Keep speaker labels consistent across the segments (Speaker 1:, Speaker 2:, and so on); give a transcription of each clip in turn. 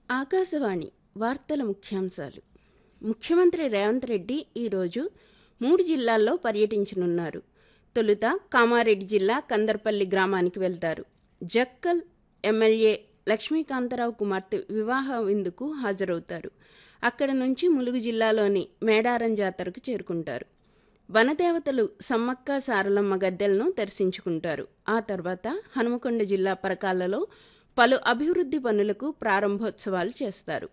Speaker 1: ఆకాశవాణి వార్తల ముఖ్యాంశాలు ముఖ్యమంత్రి రేవంత్ రెడ్డి ఈరోజు మూడు జిల్లాల్లో పర్యటించనున్నారు తొలుత కామారెడ్డి జిల్లా కందర్పల్లి గ్రామానికి వెళ్తారు జక్కల్ ఎమ్మెల్యే లక్ష్మీకాంతరావు కుమార్తె వివాహ విందుకు హాజరవుతారు అక్కడ నుంచి ములుగు జిల్లాలోని మేడారం జాతరకు చేరుకుంటారు వనదేవతలు సమ్మక్క సారలమ్మ గద్దెలను దర్శించుకుంటారు ఆ తర్వాత హనుమకొండ జిల్లా పరకాలలో పలు అభివృద్ధి పనులకు ప్రారంభోత్సవాలు చేస్తారు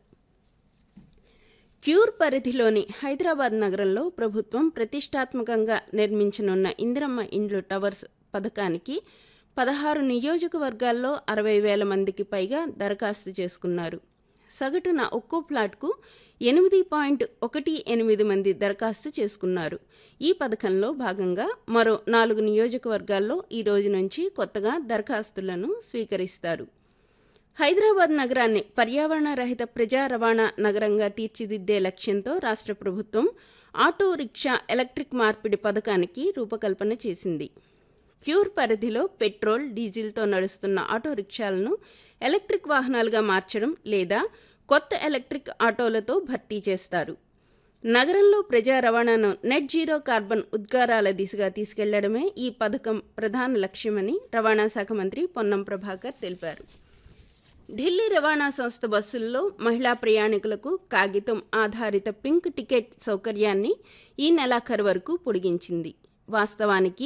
Speaker 1: క్యూర్ పరిధిలోని హైదరాబాద్ నగరంలో ప్రభుత్వం ప్రతిష్టాత్మకంగా నిర్మించనున్న ఇందిరమ్మ ఇండ్లు టవర్స్ పథకానికి పదహారు నియోజకవర్గాల్లో అరవై వేల మందికి పైగా దరఖాస్తు చేసుకున్నారు సగటున ఒక్కో ప్లాట్కు ఎనిమిది పాయింట్ ఒకటి ఎనిమిది మంది దరఖాస్తు చేసుకున్నారు ఈ పథకంలో భాగంగా మరో నాలుగు నియోజకవర్గాల్లో ఈ రోజు నుంచి కొత్తగా దరఖాస్తులను స్వీకరిస్తారు హైదరాబాద్ నగరాన్ని పర్యావరణ రహిత ప్రజా రవాణా నగరంగా తీర్చిదిద్దే లక్ష్యంతో రాష్ట్ర ప్రభుత్వం ఆటో రిక్షా ఎలక్ట్రిక్ మార్పిడి పథకానికి రూపకల్పన చేసింది ప్యూర్ పరిధిలో పెట్రోల్ డీజిల్తో నడుస్తున్న ఆటో రిక్షాలను ఎలక్ట్రిక్ వాహనాలుగా మార్చడం లేదా కొత్త ఎలక్ట్రిక్ ఆటోలతో భర్తీ చేస్తారు నగరంలో ప్రజా రవాణాను నెట్ జీరో కార్బన్ ఉద్గారాల దిశగా తీసుకెళ్లడమే ఈ పథకం ప్రధాన లక్ష్యమని రవాణా శాఖ మంత్రి పొన్నం ప్రభాకర్ తెలిపారు ఢిల్లీ రవాణా సంస్థ బస్సుల్లో మహిళా ప్రయాణికులకు కాగితం ఆధారిత పింక్ టికెట్ సౌకర్యాన్ని ఈ నెలాఖరు వరకు పొడిగించింది వాస్తవానికి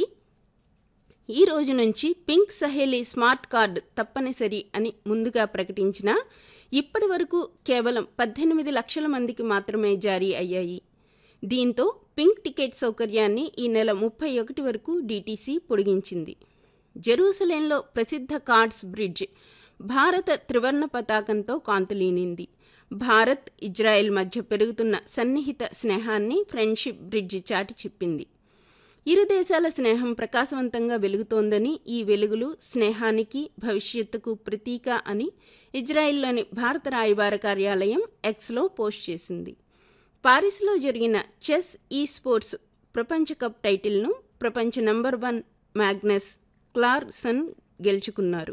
Speaker 1: ఈ రోజు నుంచి పింక్ సహేలీ స్మార్ట్ కార్డు తప్పనిసరి అని ముందుగా ప్రకటించినా ఇప్పటి వరకు కేవలం పద్దెనిమిది లక్షల మందికి మాత్రమే జారీ అయ్యాయి దీంతో పింక్ టికెట్ సౌకర్యాన్ని ఈ నెల ముప్పై ఒకటి వరకు డీటీసీ పొడిగించింది జెరూసలేంలో ప్రసిద్ధ కార్డ్స్ బ్రిడ్జ్ భారత త్రివర్ణ పతాకంతో కాంతులీనింది భారత్ ఇజ్రాయెల్ మధ్య పెరుగుతున్న సన్నిహిత స్నేహాన్ని ఫ్రెండ్షిప్ బ్రిడ్జ్ చాటి చెప్పింది ఇరు దేశాల స్నేహం ప్రకాశవంతంగా వెలుగుతోందని ఈ వెలుగులు స్నేహానికి భవిష్యత్తుకు ప్రతీక అని ఇజ్రాయెల్లోని భారత రాయబార కార్యాలయం ఎక్స్లో పోస్ట్ చేసింది పారిస్లో జరిగిన చెస్ ఈ స్పోర్ట్స్ ప్రపంచ కప్ టైటిల్ను ప్రపంచ నంబర్ వన్ మ్యాగ్నస్ క్లార్సన్ గెలుచుకున్నారు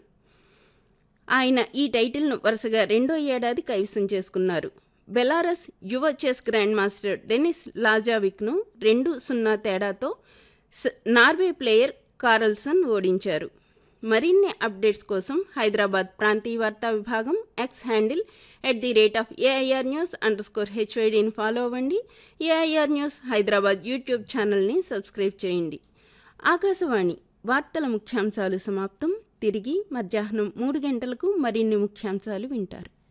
Speaker 1: ఆయన ఈ టైటిల్ను వరుసగా రెండో ఏడాది కైవసం చేసుకున్నారు బెలారస్ యువ చెస్ గ్రాండ్ మాస్టర్ డెనిస్ లాజావిక్ను రెండు సున్నా తేడాతో నార్వే ప్లేయర్ కారల్సన్ ఓడించారు మరిన్ని అప్డేట్స్ కోసం హైదరాబాద్ ప్రాంతీయ వార్తా విభాగం X handle at the rate of AIR news underscore స్కోర్ హెచ్వైడీని ఫాలో అవ్వండి ఏఐఆర్ న్యూస్ హైదరాబాద్ యూట్యూబ్ ఛానల్ని సబ్స్క్రైబ్ చేయండి ఆకాశవాణి వార్తల ముఖ్యాంశాలు సమాప్తం తిరిగి మధ్యాహ్నం మూడు గంటలకు మరిన్ని ముఖ్యాంశాలు వింటారు